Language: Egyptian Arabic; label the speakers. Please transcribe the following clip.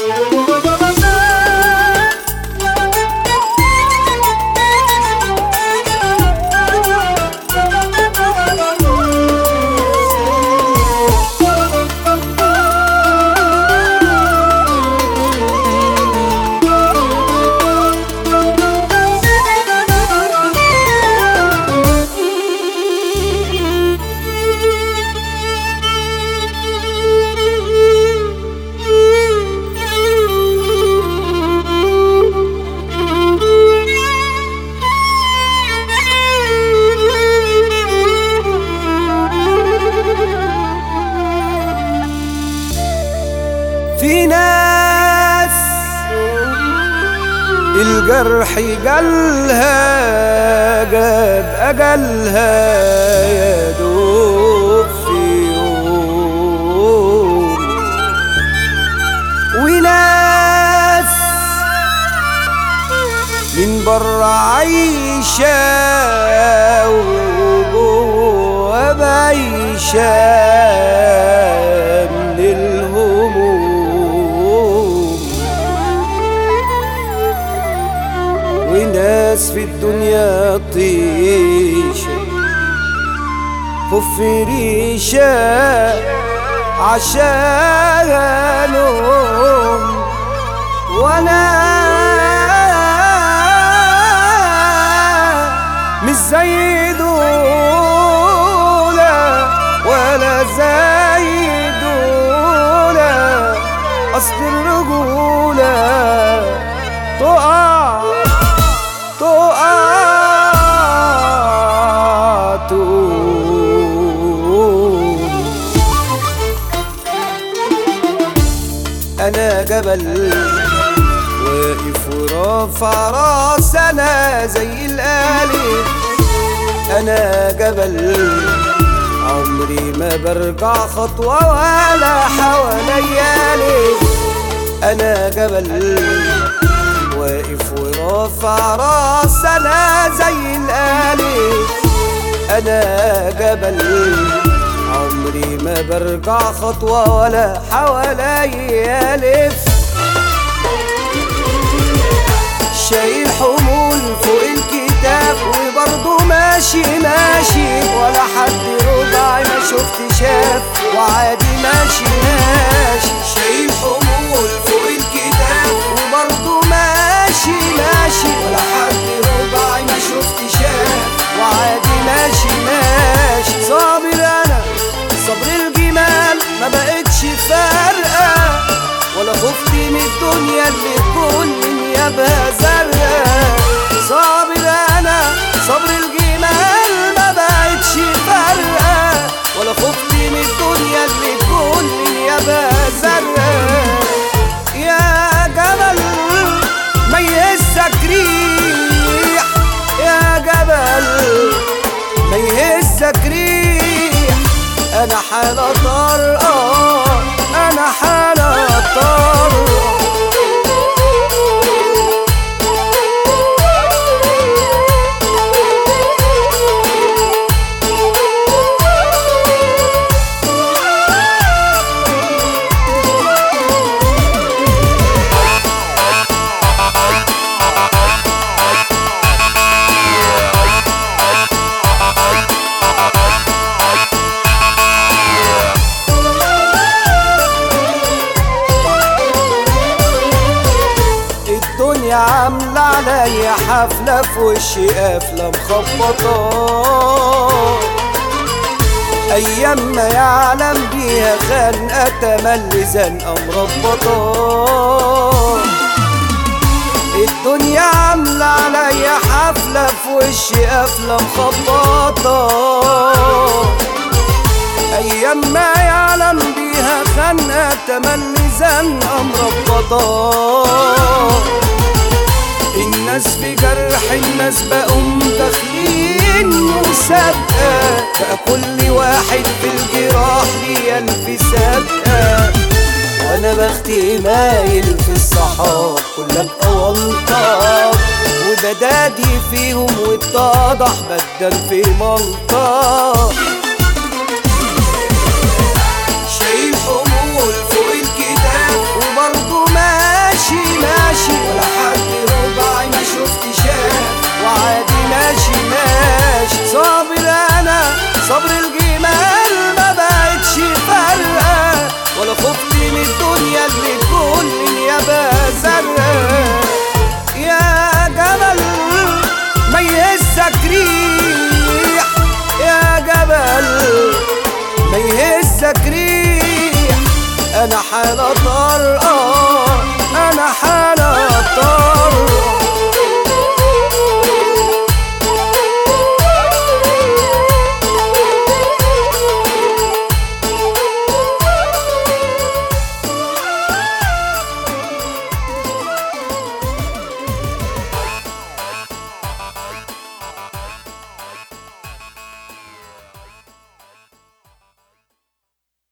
Speaker 1: في ناس الجرح جالها جاب أجلها يا دوب في يوم وناس من بره عايشة وجوه بايشة من الهموم وناس في الدنيا طيشة خف ريشة عشانهم وانا مش زي دول ولا زي دول اصل الرجولة تقع تقع تقوم انا جبل واقف ورافع راس انا زي الالف انا جبل عمري ما برجع خطوة ولا حواليا ليه انا جبل واقف ورافع راس انا زي الالف انا جبل عمري ما برجع خطوة ولا حواليا لف شايل حمول فوق الكتاب وبرضه ماشي ماشي ولا حد ربع ما شفت شاف وعادي ماشي ماشي شايل حمول فوق الكتاب وبرضه ماشي ماشي ولا حد ربع ما شفت شاف وعادي ماشي ماشي صابر انا صبر الجمال ما بقتش فارقه ولا خفت من الدنيا اللي كل نيابها زرقاء صابر انا صبر الجمال ما بقتش فارقه ولا خفت من الدنيا اللي كل نيابها زرقاء يا جبل ما يهزك ريح يا جبل ما يهزك ريح انا حالة طارئة انا حالة طارئة الدنيا عاملة عليا حفلة في وشي قافلة مخبطة أيام ما يعلم بيها خانقة تملي زنقة مربطة الدنيا عاملة عليا حفلة في وشي قافلة مخبطة أيام ما يعلم بيها خانقة تملي زنقة مربطة الناس في جرح الناس بقوا داخلين مسابقة بقى كل واحد في الجراح ليه ألف سابقة وأنا بختي مايل في الصحاب كلك أونطة وبدادي فيهم واتضح بدل في منطق شايل حمول فوق الكتاب وبرضه ما انا حالة طارئة انا حالة طارئة